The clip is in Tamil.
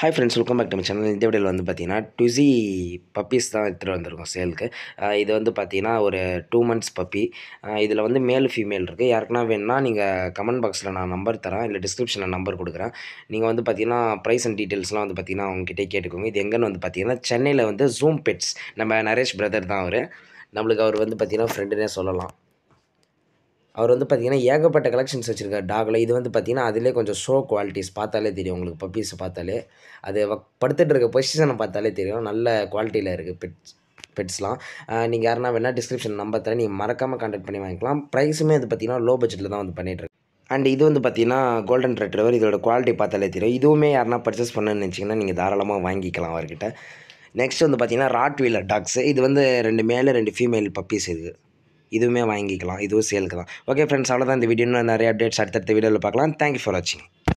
hi friends welcome back to my channel இந்த வீடியோவில் வந்து பார்த்தீங்கன்னா டுசி பப்பீஸ் தான் எடுத்துகிட்டு வந்திருக்கோம் சேலுக்கு அஹ் இது வந்து பார்த்தீங்கன்னா ஒரு டூ மந்த்ஸ் பப்பி இதில் வந்து மேல் ஃபீமேல் இருக்குது யாருக்குன்னா வேணும்னா நீங்கள் கமெண்ட் பாக்ஸில் நான் நம்பர் தரேன் இல்லை டிஸ்கிரிப்ஷனில் நம்பர் கொடுக்குறேன் நீங்கள் வந்து பார்த்தீங்கன்னா ப்ரைஸ் அண்ட் டீட்டெயில்ஸ்லாம் வந்து பார்த்தீங்கன்னா அவங்ககிட்டே கேட்டுக்கோங்க இது எங்கன்னு வந்து பார்த்தீங்கன்னா சென்னையில் வந்து ஜூம் பெட்ஸ் நம்ம நரேஷ் பிரதர் தான் அவர் நம்மளுக்கு அவர் வந்து பார்த்தீங்கன்னா ஃப்ரெண்டுனே சொல்லலாம் அவர் வந்து பார்த்தீங்கன்னா ஏகப்பட்ட கலெக்ஷன்ஸ் வச்சுருக்காரு டாகில் இது வந்து பார்த்தீங்கன்னா அதிலே கொஞ்சம் ஷோ குவாலிட்டிஸ் பார்த்தாலே தெரியும் உங்களுக்கு பப்பீஸை பார்த்தாலே அது வ- படுத்துட்டு இருக்க பொசிஷனை பார்த்தாலே தெரியும் நல்ல குவாலிட்டியில் இருக்குது பெட்ஸ் பெட்ஸ்லாம் நீங்கள் யாருன்னா வேணால் டிஸ்கிரிப்ஷன் நம்பர் தரேன் நீங்கள் மறக்காமல் கான்டாக்ட் பண்ணி வாங்கிக்கலாம் ப்ரைஸுமே இது பார்த்தீங்கன்னா லோ பட்ஜெட்டில் தான் வந்து பண்ணிட்டு இருக்கு அண்ட் இது வந்து பார்த்தீங்கன்னா கோல்டன் ரெட்ரிவர் இதோட குவாலிட்டி பார்த்தாலே தெரியும் இதுவுமே யாருன்னா பர்ச்சேஸ் பண்ணணும்னு நினச்சிங்கன்னா நீங்கள் தாராளமாக வாங்கிக்கலாம் அவர்கிட்ட நெக்ஸ்ட் வந்து பார்த்தீங்கன்னா ராட் வீலர் டாக்ஸ் இது வந்து ரெண்டு மேலே ரெண்டு ஃபீமேல் பப்பீஸ் இருக்குது இதுவுமே வாங்கிக்கலாம் இதுவும் சேலுக்கு தான் ஓகே ஃப்ரெண்ட்ஸ் அவ்வளோதான் இந்த வீடியோ இன்னும் நிறைய அப்டேட்ஸ் அடுத்தடுத்த வீடியோவில் பார்க்கலாம் தேங்க்யூ ஃபார் வாட்சிங்